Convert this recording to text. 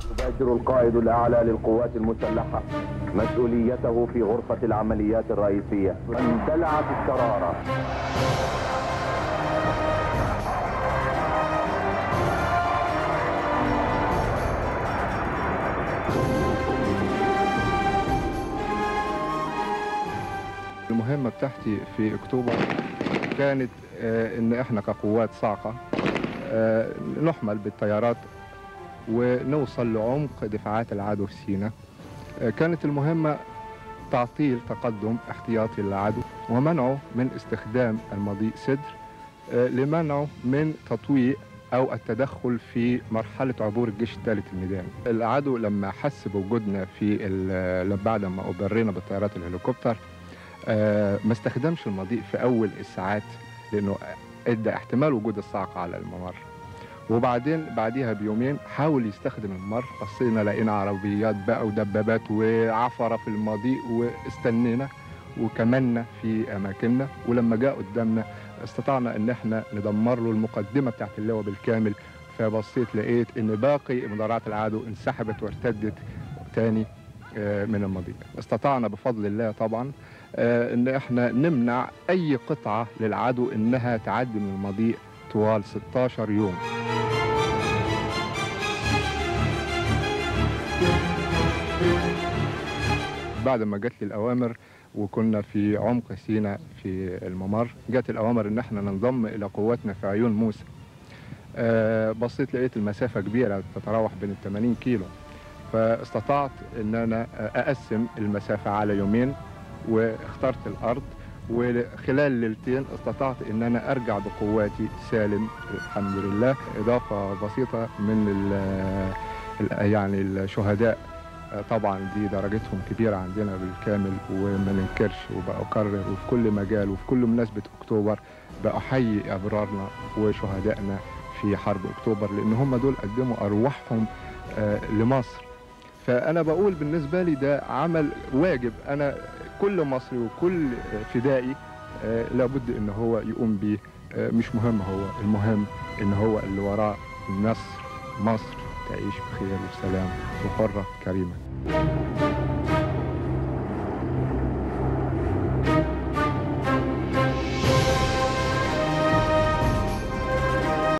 يباشر القائد الأعلى للقوات المسلحة مسؤوليته في غرفة العمليات الرئيسية اندلعت الشرارة المهمة بتاعتي في أكتوبر كانت آه، إن إحنا كقوات صاعقة آه، نحمل بالطيارات ونوصل لعمق دفاعات العدو في سيناء آه، كانت المهمة تعطيل تقدم احتياطي للعدو ومنعه من استخدام المضيء سدر آه، لمنعه من تطويق أو التدخل في مرحلة عبور الجيش الثالث الميدان العدو لما حس بوجودنا في ال- بعد ما أبرينا بالطيارات الهليكوبتر آه، ما استخدمش المضيء في اول الساعات لانه ادى احتمال وجود الصاعقه على الممر وبعدين بعديها بيومين حاول يستخدم الممر بصينا لقينا عربيات بقى ودبابات وعفره في المضيء واستنينا وكملنا في اماكننا ولما جاء قدامنا استطعنا ان احنا ندمر له المقدمه بتاعت اللواء بالكامل فبصيت لقيت ان باقي مدرعات العدو انسحبت وارتدت تاني آه، من المضيء استطعنا بفضل الله طبعا آه، ان احنا نمنع اي قطعه للعدو انها تعدي من المضيق طوال 16 يوم بعد ما جت لي الاوامر وكنا في عمق سيناء في الممر جت الاوامر ان احنا ننضم الى قواتنا في عيون موسى آه، بصيت لقيت المسافه كبيره تتراوح بين ال 80 كيلو فاستطعت ان انا اقسم المسافه على يومين واخترت الارض وخلال ليلتين استطعت ان انا ارجع بقواتي سالم الحمد لله اضافه بسيطه من ال- ال- يعني الشهداء آه، طبعا دي درجتهم كبيره عندنا بالكامل وما ننكرش وبأكرر وفي كل مجال وفي كل مناسبه اكتوبر بأحيي ابرارنا وشهدائنا في حرب اكتوبر لان هم دول قدموا ارواحهم آه، لمصر فانا بقول بالنسبه لي ده عمل واجب انا كل مصري وكل فدائي آه، لابد ان هو يقوم بيه آه، مش مهم هو المهم ان هو اللي وراه النصر مصر تعيش بخير وسلام وحرة كريمة